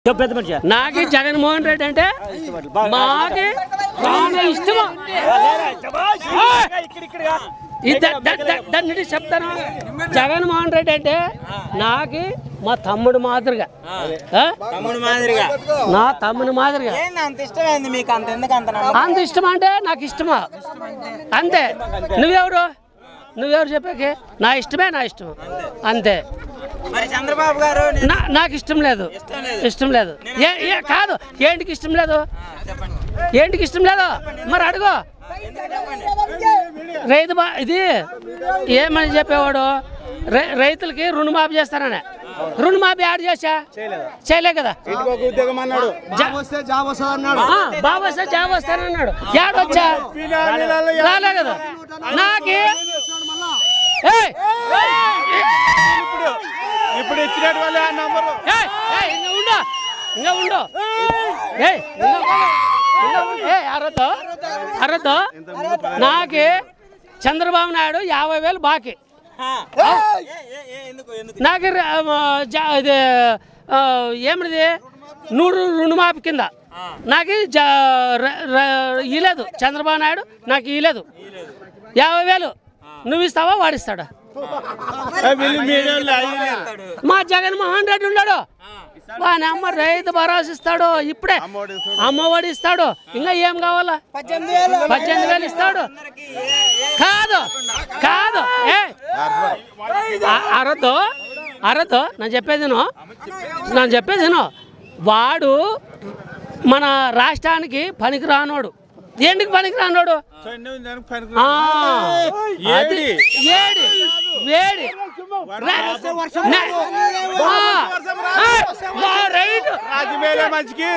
చెప్పు పెద్ద మనిషి నాకు జగన్మోహన్ రెడ్డి అంటే మాకి చాలా ఇష్టము ఈ ద- ద- ద- దాని నుండి చెప్తాను జగన్మోహన్ రెడ్డి అంటే నాకు మా తమ్ముడు మాదిరిగా ఆ? తమ్ముడు మాదిరిగా నా తమ్ముడు మాదిరిగా ఏంది అంత ఇష్టమైంది మీకు అంత ఎందుకు అంత నమ్మకం? అంత ఇష్టం అంటే నాకు ఇష్టమా అంతే నువ్వెవరు నువ్వెవరు చెప్పాకి నా ఇష్టమే నా ఇష్టం అంతే మరి చంద్రబాబు గారు నేను- నా నాకు ఇష్టం లేదు ఇష్టం లేదు ఏ ఏ కాదు ఏంటికి ఇష్టం లేదు చెప్పండి ఏంటికి ఇష్టం లేదు మరి అడుగు ఎందుకు చెప్పండి రైతు బా ఇది ఏమని చెప్పేవాడు రై- రైతులకి రుణమాఫీ చేస్తానని రుణమాఫీ యాడ్ చేసా చేయలే కదా జా- ఆ, బాబు వస్తే జాబ్ వస్తానన్నాడు యాడ్ వచ్చా రాలే కదా నాకి ఏయ్! ఇప్పుడు ఇచ్చినట్టు వాళ్ళే ఆ నంబరు ఏయ్! ఏయ్, ఇంగ ఉండు ఇంగ ఉండు ఏయ్, ఇంగ ఇంగ ఉండు. ఏయ్, అరవద్దు అరవద్దు నాకి చంద్రబాబు నాయుడు యాభై వేలు బాకీ ఆ. ఏ, ఏ, ఏ, ఎందుకు ఎందుకు నాకు ర- ఆ, జా- ఇది ఆ, ఏమిటిది నూరు రుణమాఫీ కింద నాకు జా- ర- ర- ఇలేదు చంద్రబాబు నాయుడు నాకు ఇలేదు యాభై వేలు నువ్వు ఇస్తావా వాడిస్తాడా వీళ్ళు మీడియాలో అయ్యారు మా జగన్మోహన్ రెడ్డి ఉన్నాడు వాని అమ్మ రైతు భరోసా ఇస్తాడు ఇప్పుడే అమ్మఒడి ఇస్తాడు ఇంకా ఏం కావాలా పద్దెనిమిది వేలు ఇస్తాడు కాదు కాదు ఏ అ- అరద్దు అరద్దు నేను చెప్పేది విను. నేను చెప్పేది విను. వాడు మన రాష్ట్రానికి పనికి రానోడు ఏంటికి పనికి రానోడు ఆ, అది ఏడి వేడి రా- నా- ఆ, ఆ, మా రైతు రాజు మేలే మంచికి